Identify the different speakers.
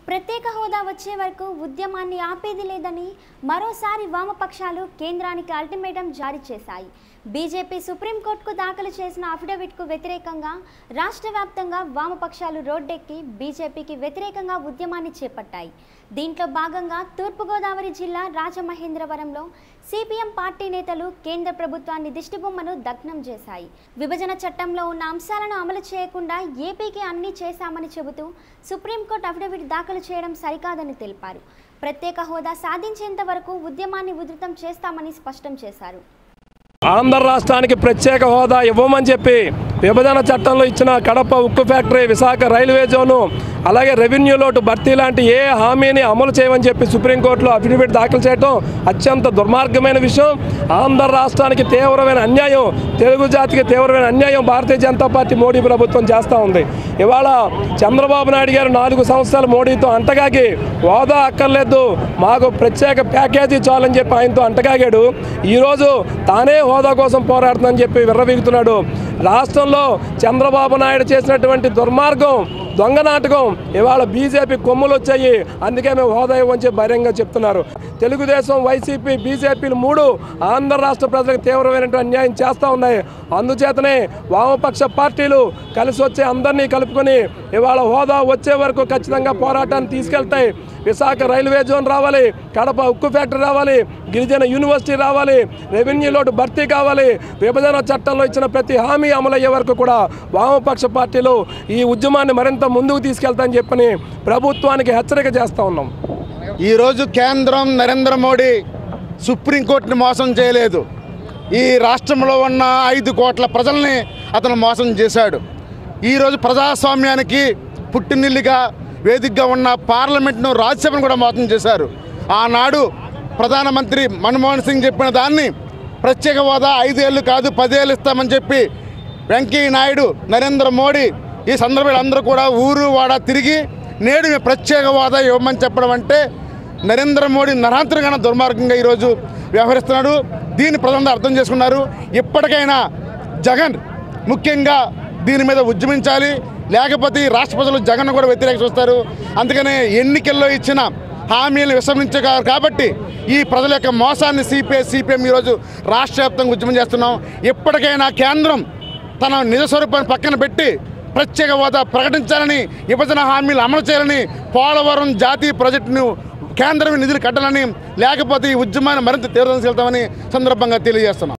Speaker 1: ప్రత్యేక హోదా వచ్చే వరకు ఉద్యమాన్ని ఆపేది లేదని మరోసారి వామపక్షాలు కేంద్రానికి అల్టిమేటం జారీ చేశాయి బీజేపీ సుప్రీంకోర్టుకు దాఖలు చేసిన అఫిడవిట్కు వ్యతిరేకంగా రాష్ట్ర వ్యాప్తంగా వామపక్షాలు రోడ్డెక్కి బీజేపీకి వ్యతిరేకంగా ఉద్యమాన్ని చేపట్టాయి దీంట్లో భాగంగా తూర్పుగోదావరి జిల్లా రాజమహేంద్రవరంలో సిపిఎం పార్టీ నేతలు కేంద్ర ప్రభుత్వాన్ని దిష్టిబొమ్మను దగ్నం చేశాయి విభజన చట్టంలో ఉన్న అంశాలను అమలు చేయకుండా ఏపీకి అన్నీ చేశామని చెబుతూ సుప్రీంకోర్టు అఫిడవిట్ దాఖలు చేయడం సరికాదని తెలిపారు ప్రత్యేక హోదా సాధించేంత వరకు ఉద్యమాన్ని ఉధృతం చేస్తామని స్పష్టం చేశారు
Speaker 2: ఆంధ్ర రాష్ట్రానికి ప్రత్యేక హోదా ఇవ్వమని చెప్పి విభజన చట్టంలో ఇచ్చిన కడప ఉక్కు ఫ్యాక్టరీ విశాఖ రైల్వే జోను అలాగే రెవెన్యూ లోటు భర్తీ లాంటి ఏ హామీని అమలు చేయమని చెప్పి సుప్రీంకోర్టులో అఫిడవిట్ దాఖలు చేయడం అత్యంత దుర్మార్గమైన విషయం ఆంధ్ర రాష్ట్రానికి తీవ్రమైన అన్యాయం తెలుగు జాతికి తీవ్రమైన అన్యాయం భారతీయ జనతా పార్టీ మోడీ ప్రభుత్వం చేస్తూ ఉంది ఇవాళ చంద్రబాబు నాయుడు గారు నాలుగు సంవత్సరాలు మోడీతో అంటగాగి హోదా అక్కర్లేదు మాకు ప్రత్యేక ప్యాకేజీ చాలని చెప్పి ఆయనతో అంటగాగాడు ఈరోజు తానే హోదా కోసం పోరాడుతుందని చెప్పి విర్రవీగుతున్నాడు రాష్ట్రంలో చంద్రబాబు నాయుడు చేసినటువంటి దుర్మార్గం దొంగ నాటకం ఇవాళ బీజేపీ కొమ్ములు వచ్చాయి అందుకే మేము హోదా ఇవ్వని చెప్పి బహిరంగ చెప్తున్నారు తెలుగుదేశం వైసీపీ బీజేపీలు మూడు ఆంధ్ర రాష్ట్ర ప్రజలకు తీవ్రమైనటువంటి అన్యాయం చేస్తూ ఉన్నాయి అందుచేతనే వామపక్ష పార్టీలు కలిసి వచ్చే అందరినీ కలుపుకొని ఇవాళ హోదా వచ్చే వరకు ఖచ్చితంగా పోరాటాన్ని తీసుకెళ్తాయి విశాఖ రైల్వే జోన్ రావాలి కడప ఉక్కు ఫ్యాక్టరీ రావాలి గిరిజన యూనివర్సిటీ రావాలి రెవెన్యూ లోటు భర్తీ కావాలి విభజన చట్టంలో ఇచ్చిన ప్రతి హామీ అమలయ్యే వరకు కూడా వామపక్ష పార్టీలు ఈ ఉద్యమాన్ని మరింత ముందుకు తీసుకెళ్తామని చెప్పని ప్రభుత్వానికి హెచ్చరిక చేస్తూ ఉన్నాం
Speaker 3: ఈరోజు కేంద్రం నరేంద్ర మోడీ సుప్రీంకోర్టుని మోసం చేయలేదు ఈ రాష్ట్రంలో ఉన్న ఐదు కోట్ల ప్రజల్ని అతను మోసం చేశాడు ఈరోజు ప్రజాస్వామ్యానికి పుట్టినిల్లుగా వేదికగా ఉన్న పార్లమెంట్ను రాజ్యసభను కూడా మోసం చేశారు ఆనాడు ప్రధానమంత్రి మన్మోహన్ సింగ్ చెప్పిన దాన్ని ప్రత్యేక హోదా ఐదేళ్ళు కాదు పదేళ్ళు ఇస్తామని చెప్పి వెంకయ్య నాయుడు నరేంద్ర మోడీ ఈ సందర్భంలో అందరూ కూడా ఊరు వాడ తిరిగి నేడు మేము ప్రత్యేక హోదా ఇవ్వమని చెప్పడం అంటే నరేంద్ర మోడీ నరాంతరంగా దుర్మార్గంగా ఈరోజు వ్యవహరిస్తున్నాడు దీన్ని ప్రజలందరూ అర్థం చేసుకున్నారు ఇప్పటికైనా జగన్ ముఖ్యంగా దీని మీద ఉద్యమించాలి లేకపోతే ఈ రాష్ట్ర ప్రజలు జగన్ కూడా వ్యతిరేక చూస్తారు అందుకనే ఎన్నికల్లో ఇచ్చిన హామీలను విస్మరించారు కాబట్టి ఈ ప్రజల యొక్క మోసాన్ని సిపిఐ సిపిఎం ఈరోజు రాష్ట్ర వ్యాప్తంగా ఉద్యమం చేస్తున్నాం ఇప్పటికైనా కేంద్రం తన నిజ స్వరూపాన్ని పక్కన పెట్టి ప్రత్యేక హోదా ప్రకటించాలని విభజన హామీలు అమలు చేయాలని పోలవరం జాతీయ ప్రాజెక్టును కేంద్రం నిధులు కట్టాలని లేకపోతే ఈ ఉద్యమాన్ని మరింత తీవ్రం వెళ్తామని సందర్భంగా తెలియజేస్తున్నాం